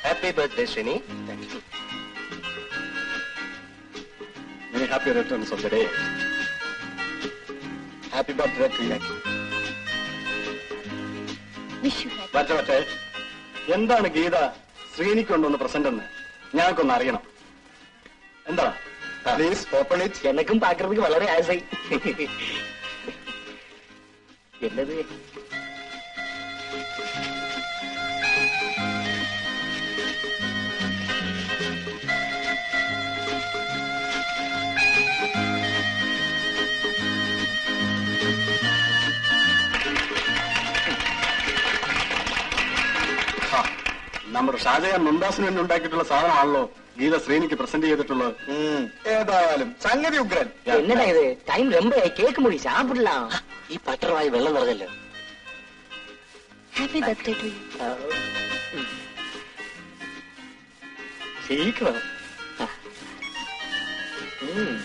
Happy birthday Srini Many happy returns of the day. Happy birthday to you. Wish you happy വരട്ടെ വരട്ടെ എന്താണ് ഗീത ശ്രീനിക്ക് കൊണ്ടുവന്ന present എന്ന് ഞങ്ങൾക്കൊന്ന് അറിയണം എന്താ പ്ലീസ് ഓപ്പൺ ഇറ്റ് எனக்கும் பாக்குறதுக்கு வளர ஆசை என்னது നമ്മുടെ ഷാജഹാൻ മുംതാസിന് വേണ്ടി ഉണ്ടാക്കിയിട്ടുള്ള സാധനമാണല്ലോ ഗീത ശ്രീനിക്ക് പ്രസന്റ് ചെയ്തിട്ടുള്ളത് ഏതായാലും സംഗതി ഉഗ്രൻ என்னடா இது டைம் ரொம்ப கேட்க முடியும் சாப்பிடலாம் ഈ പട്ടറവായി വെള്ളം നിറഞ്ഞല്ലോ ഹാപ്പി ബർത്ത്ഡേ ടു യു சீக்கிரம் ம்.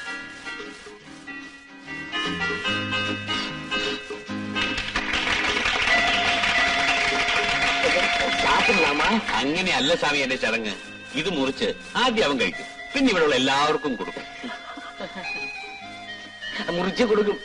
சாப்பிடலாமா അങ്ങനെയല്ല സ്വാമി എന്റെ ചടങ്ങ് ഇത് മുറിച്ച് ആദ്യം അവൻ കഴിക്കും പിന്നെ ഇവിടെയുള്ള എല്ലാവർക്കും കൊടുക്കും മുറിച്ച് കൊടുക്കും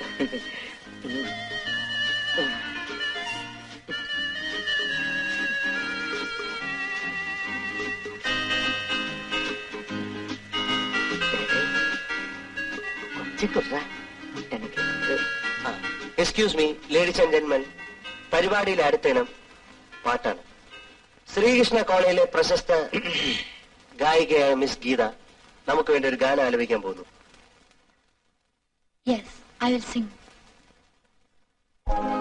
கொஞ்சம் கொடுறா. எனக்கு എക്സ്ക്യൂസ് മീ ലേഡീസ് ആൻഡ് ജെന്മൻ പരിപാടിയിലെ അടുത്ത ഇനം പാട്ടാണ് ശ്രീകൃഷ്ണ കോളേജിലെ പ്രശസ്ത ഗായികയായ മിസ് ഗീത നമുക്ക് വേണ്ടി ഒരു ഗാനം ആലപിക്കാൻ പോകുന്നു യെസ് ഐ വിൽ സിംഗ്